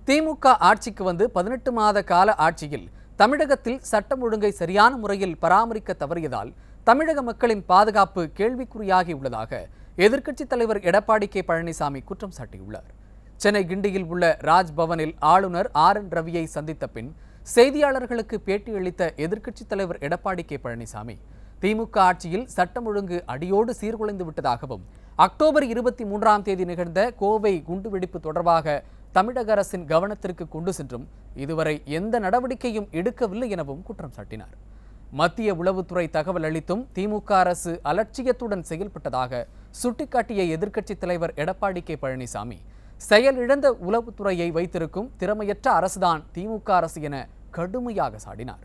திமுக ஆட்சிக்கு வந்து பதினெட்டு மாத கால ஆட்சியில் தமிழகத்தில் சட்டம் ஒழுங்கை சரியான முறையில் பராமரிக்க தவறியதால் தமிழக மக்களின் பாதுகாப்பு கேள்விக்குறியாகி உள்ளதாக எதிர்க்கட்சித் தலைவர் எடப்பாடி கே பழனிசாமி குற்றம் சாட்டியுள்ளார் சென்னை கிண்டியில் உள்ள ராஜ்பவனில் ஆளுநர் ஆர் என் ரவியை சந்தித்த பின் செய்தியாளர்களுக்கு பேட்டியளித்த எதிர்க்கட்சித் தலைவர் எடப்பாடி கே பழனிசாமி திமுக ஆட்சியில் சட்டம் ஒழுங்கு அடியோடு சீர்குலைந்து விட்டதாகவும் அக்டோபர் இருபத்தி மூன்றாம் தேதி நிகழ்ந்த கோவை குண்டுவெடிப்பு தொடர்பாக தமிழக அரசின் கவனத்திற்கு கொண்டு சென்றும் இதுவரை எந்த நடவடிக்கையும் எடுக்கவில்லை எனவும் குற்றம் சாட்டினார் மத்திய உளவுத்துறை தகவல் அளித்தும் திமுக அரசு அலட்சியத்துடன் செயல்பட்டதாக சுட்டிக்காட்டிய எதிர்க்கட்சித் தலைவர் எடப்பாடி கே பழனிசாமி செயலிழந்த உளவுத்துறையை வைத்திருக்கும் திறமையற்ற அரசுதான் திமுக அரசு என கடுமையாக சாடினார்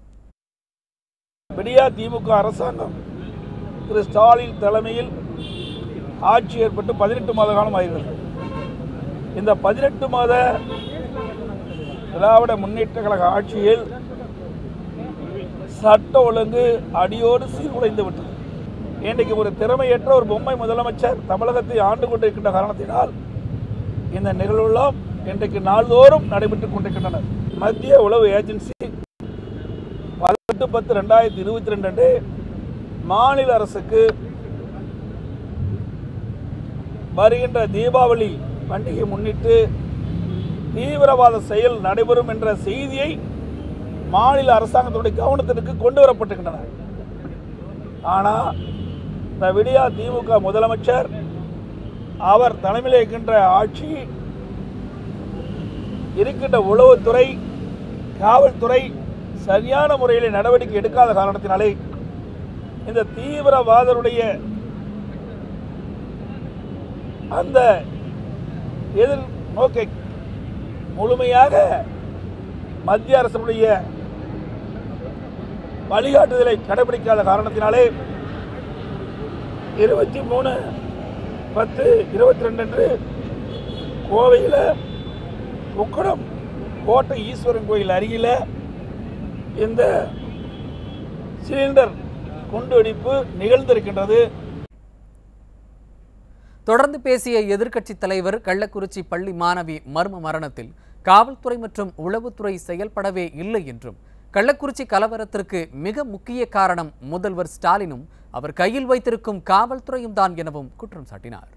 விடியா திமுக அரசாங்கம் திரு ஸ்டாலின் தலைமையில் ஆட்சி ஏற்பட்டு பதினெட்டு மாத காலம் ஆகிறது இந்த பதினெட்டு மாத திராவிட முன்னேற்ற கழக ஆட்சியில் சட்ட ஒழுங்கு அடியோடு சீர்குலைந்து விட்டது இன்றைக்கு ஒரு திறமையற்ற ஒரு பொம்மை முதலமைச்சர் தமிழகத்தை ஆண்டு கொண்டிருக்கின்ற காரணத்தினால் இந்த நிகழ்வுலாம் இன்றைக்கு நாள்தோறும் நடைபெற்றுக் கொண்டிருக்கின்றன மத்திய உளவு ஏஜென்சி பதினெட்டு பத்து ரெண்டாயிரத்தி இருபத்தி ரெண்டு அன்று மாநில அரசுக்கு வருகின்ற தீபாவளி பண்டிகை முன்னிட்டு தீவிரவாத செயல் நடைபெறும் என்ற செய்தியை மாநில அரசாங்கத்துடைய கவனத்திற்கு கொண்டு வரப்பட்டிருக்கின்றன ஆனால் இந்த விடியா திமுக முதலமைச்சர் அவர் தலைமையில் இருக்கின்ற ஆட்சி இருக்கின்ற உளவுத்துறை காவல்துறை சரியான முறையில் நடவடிக்கை எடுக்காத காரணத்தினாலே இந்த தீவிரவாதருடைய அந்த எதிர் நோக்கை முழுமையாக மத்திய அரசுடைய வழிகாட்டுதலை கடைபிடிக்காத காரணத்தினாலே இருபத்தி மூணு பத்து இருபத்தி ரெண்டு அன்று கோவையில் உக்கடம் கோட்டை ஈஸ்வரன் கோயில் அருகில் இந்த சிலிண்டர் குண்டுவெடிப்பு நிகழ்ந்திருக்கின்றது தொடர்ந்து பேசிய எதிர்க்கட்சித் தலைவர் கள்ளக்குறிச்சி பள்ளி மாணவி மர்ம மரணத்தில் காவல்துறை மற்றும் உளவுத்துறை செயல்படவே இல்லை என்றும் கள்ளக்குறிச்சி கலவரத்திற்கு மிக முக்கிய காரணம் முதல்வர் ஸ்டாலினும் அவர் கையில் வைத்திருக்கும் காவல்துறையும் தான் எனவும் குற்றம் சாட்டினார்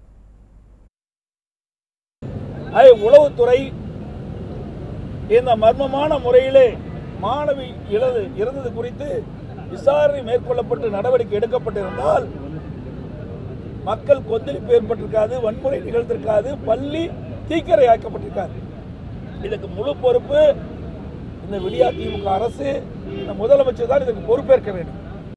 அது உளவுத்துறை இந்த மர்மமான முறையிலே மாணவி இழந்து இறந்தது குறித்து விசாரணை மேற்கொள்ளப்பட்டு நடவடிக்கை எடுக்கப்பட்டிருந்தால் மக்கள் கொந்தளிப்பு ஏற்பட்டிருக்காது வன்முறை நிகழ்ந்திருக்காது பள்ளி தீக்கரையாக்கப்பட்டிருக்காது இதுக்கு முழு பொறுப்பு இந்த விடியா திமுக அரசு இந்த முதலமைச்சர் தான் இதுக்கு பொறுப்பேற்க வேண்டும்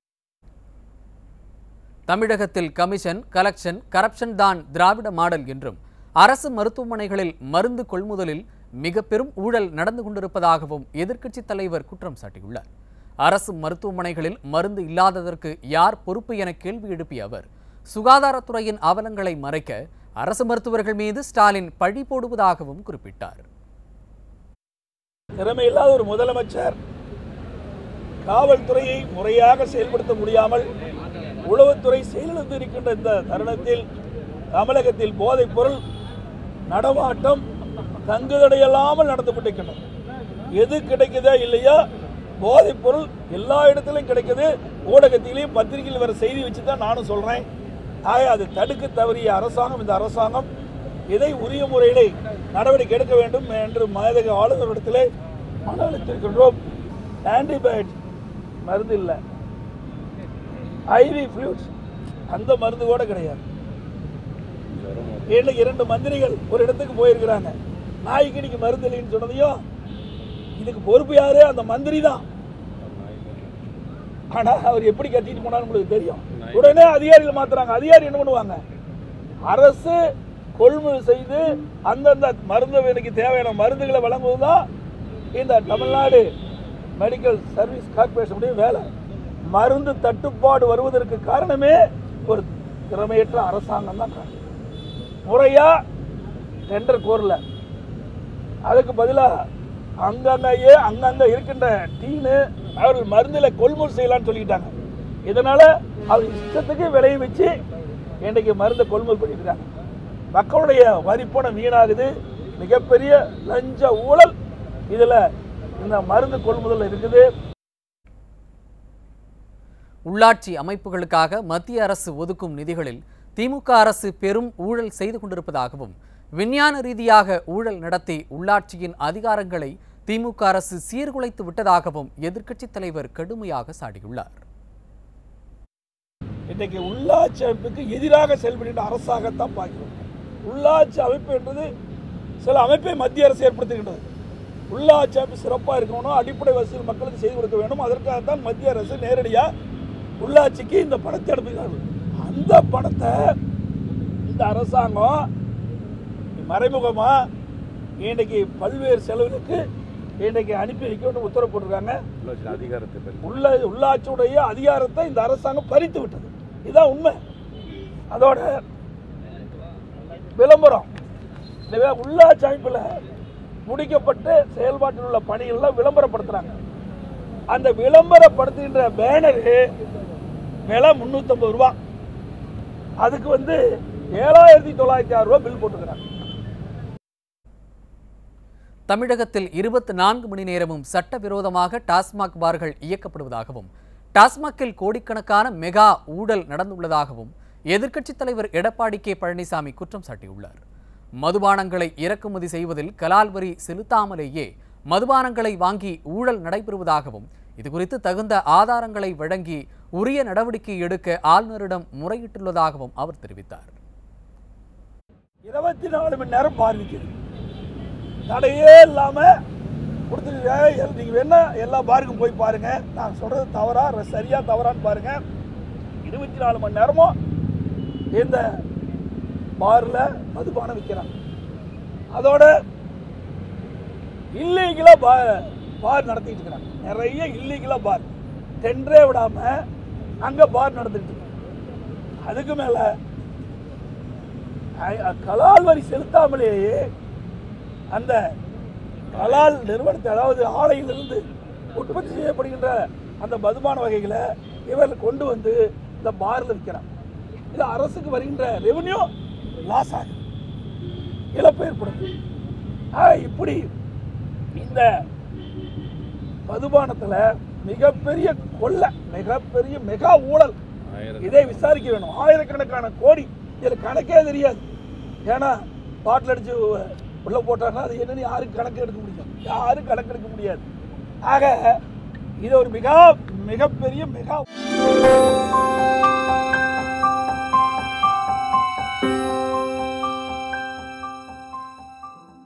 தமிழகத்தில் கமிஷன் கலெக்ஷன் கரப்ஷன் தான் திராவிட மாடல் என்றும் அரசு மருத்துவமனைகளில் மருந்து கொள்முதலில் மிக பெரும் ஊழல் நடந்து கொண்டிருப்பதாகவும் எதிர்க்கட்சித் தலைவர் குற்றம் சாட்டியுள்ளார் அரசு மருத்துவமனைகளில் மருந்து இல்லாததற்கு யார் பொறுப்பு என கேள்வி எழுப்பிய அவர் சுகாதாரத்துறையின் அவலங்களை மறைக்க அரசு மருத்துவர்கள் மீது ஸ்டாலின் பழி போடுவதாகவும் குறிப்பிட்டார் திறமையில்லாத ஒரு முதலமைச்சர் காவல்துறையை முறையாக செயல்படுத்த முடியாமல் உளவுத்துறை செயலிழந்து இருக்கின்ற இந்த தருணத்தில் தமிழகத்தில் போதைப் பொருள் நடமாட்டம் தங்குதடையில்லாமல் நடந்து கொண்டிருக்கின்றன எது கிடைக்குதா இல்லையா போதைப் பொருள் எல்லா இடத்திலும் கிடைக்குது ஊடகத்திலையும் பத்திரிகையில் வர செய்தி வச்சு தான் நானும் சொல்றேன் ஆக அது தடுக்க தவறிய அரசாங்கம் இந்த அரசாங்கம் இதை உரிய முறையிலே நடவடிக்கை எடுக்க வேண்டும் என்று மேதக ஆளுநரிடத்திலே மனு அளித்திருக்கின்றோம் ஆன்டிபயோட்டிக் மருந்து இல்லை ஐவி ஃப்ளூட்ஸ் அந்த மருந்து கூட கிடையாது இன்னைக்கு இரண்டு மந்திரிகள் ஒரு இடத்துக்கு போயிருக்கிறாங்க நாய்க்கு இன்னைக்கு மருந்து இல்லைன்னு சொன்னதையும் இதுக்கு பொறுப்பு யாரு அந்த மந்திரி தான் ஆனா அவர் எப்படி கட்டிட்டு போனாலும் உங்களுக்கு தெரியும் உடனே அதிகாரிகள் மாத்துறாங்க அதிகாரி என்ன பண்ணுவாங்க அரசு கொள்முதல் செய்து அந்தந்த மருந்து எனக்கு தேவையான மருந்துகளை வழங்குவதுதான் இந்த தமிழ்நாடு மெடிக்கல் சர்வீஸ் கார்பரேஷனுடைய வேலை மருந்து தட்டுப்பாடு வருவதற்கு காரணமே ஒரு திறமையற்ற அரசாங்கம் தான் காரணம் முறையா டெண்டர் கோரல அதுக்கு பதிலா அங்கங்கேயே அங்கங்க இருக்கின்ற டீனு அவர்கள் மருந்துல கொள்முதல் செய்யலாம்னு சொல்லிக்கிட்டாங்க இதனால அவர் இஷ்டத்துக்கு விலையை வச்சு இன்றைக்கு மருந்தை கொள்முதல் பண்ணிக்கிறாங்க மக்களுடைய வரிப்பணம் வீணாகுது மிகப்பெரிய லஞ்ச ஊழல் இதுல இந்த மருந்து கொள்முதல் இருக்குது உள்ளாட்சி அமைப்புகளுக்காக மத்திய அரசு ஒதுக்கும் நிதிகளில் திமுக அரசு பெரும் ஊழல் செய்து கொண்டிருப்பதாகவும் விஞ்ஞான ரீதியாக ஊழல் நடத்தி உள்ளாட்சியின் அதிகாரங்களை திமுக அரசு சீர்குலைத்து விட்டதாகவும் எதிர்க்கட்சித் தலைவர் கடுமையாக சாடியுள்ளார் இன்னைக்கு உள்ளாட்சி அமைப்புக்கு எதிராக செயல்படுகின்ற அரசாகத்தான் பார்க்கிறோம் உள்ளாட்சி அமைப்பு என்பது சில அமைப்பை மத்திய அரசு ஏற்படுத்துகின்றது உள்ளாட்சி அமைப்பு சிறப்பாக இருக்கணும் அடிப்படை வசதி மக்களுக்கு செய்து கொடுக்க வேண்டும் அதற்காகத்தான் மத்திய அரசு நேரடியாக உள்ளாட்சிக்கு இந்த பணத்தை அனுப்புகிறார்கள் அந்த பணத்தை இந்த அரசாங்கம் மறைமுகமா இன்னைக்கு பல்வேறு செலவுகளுக்கு இன்னைக்கு அனுப்பி வைக்கணும்னு உத்தரவு போட்டிருக்காங்க அதிகாரத்தை உள்ள உள்ளாட்சியுடைய அதிகாரத்தை இந்த அரசாங்கம் பறித்து விட்டது இதுதான் உண்மை அதோட விளம்பரம் இந்த உள்ளாட்சி அமைப்பில் முடிக்கப்பட்டு செயல்பாட்டில் உள்ள பணிகள்லாம் விளம்பரப்படுத்துறாங்க அந்த விளம்பரப்படுத்துகின்ற பேனரு விலை முந்நூற்றம்பது ரூபா அதுக்கு வந்து ஏழாயிரத்தி தொள்ளாயிரத்தி ஆறு ரூபா பில் போட்டுக்கிறாங்க தமிழகத்தில் இருபத்தி நான்கு மணி நேரமும் சட்டவிரோதமாக டாஸ்மாக் பார்கள் இயக்கப்படுவதாகவும் டாஸ்மாகில் கோடிக்கணக்கான மெகா ஊழல் நடந்துள்ளதாகவும் எதிர்க்கட்சித் தலைவர் எடப்பாடி கே பழனிசாமி குற்றம் சாட்டியுள்ளார் மதுபானங்களை இறக்குமதி செய்வதில் கலால் வரி செலுத்தாமலேயே மதுபானங்களை வாங்கி ஊழல் நடைபெறுவதாகவும் இதுகுறித்து தகுந்த ஆதாரங்களை வழங்கி உரிய நடவடிக்கை எடுக்க ஆளுநரிடம் முறையிட்டுள்ளதாகவும் அவர் தெரிவித்தார் இருபத்தி நாலு மணி நேரம் பார்வைக்குது தடையே இல்லாம கொடுத்துருக்க நீங்க வேணா எல்லா பாருக்கும் போய் பாருங்க நான் சொல்றது தவறா ர- சரியா தவறான்னு பாருங்க இருபத்தி நாலு மணி நேரமும் இந்த பார்ல மதுபானம் விற்கிறாங்க அதோட இல்லீகலா பார் பார் நடத்திட்டு இருக்கிறாங்க நிறைய இல்லீகலா பார் டெண்டரே விடாம அங்க பார் நடந்துட்டு இருக்கு அதுக்கு மேல ஐ- அ- கலால் வரி செலுத்தாமலேயே அந்த கலால் நிறுவனத்தை அதாவது ஆலையிலிருந்து உற்பத்தி செய்யப்படுகின்ற அந்த மதுபான வகைகளை இவர்கள் கொண்டு வந்து இந்த பார்ல விற்கிறாங்க இது அரசுக்கு வருகின்ற ரெவன்யூ லாஸ் ஆகுது இழப்பு ஏற்படும் ஆக, இப்படி இந்த மதுபானத்துல மிகப்பெரிய கொள்ளை மிகப்பெரிய மெகா ஊழல் இதை விசாரிக்க வேணும் ஆயிரக்கணக்கான கோடி இதுல கணக்கே தெரியாது ஏன்னா பாட்டில் அடிச்சு உள்ள போட்டாங்கன்னா அது என்னன்னு யாரும் கணக்கு எடுக்க முடியும் யாரும் கணக்கு எடுக்க முடியாது ஆக இது ஒரு மிக மிகப்பெரிய மிக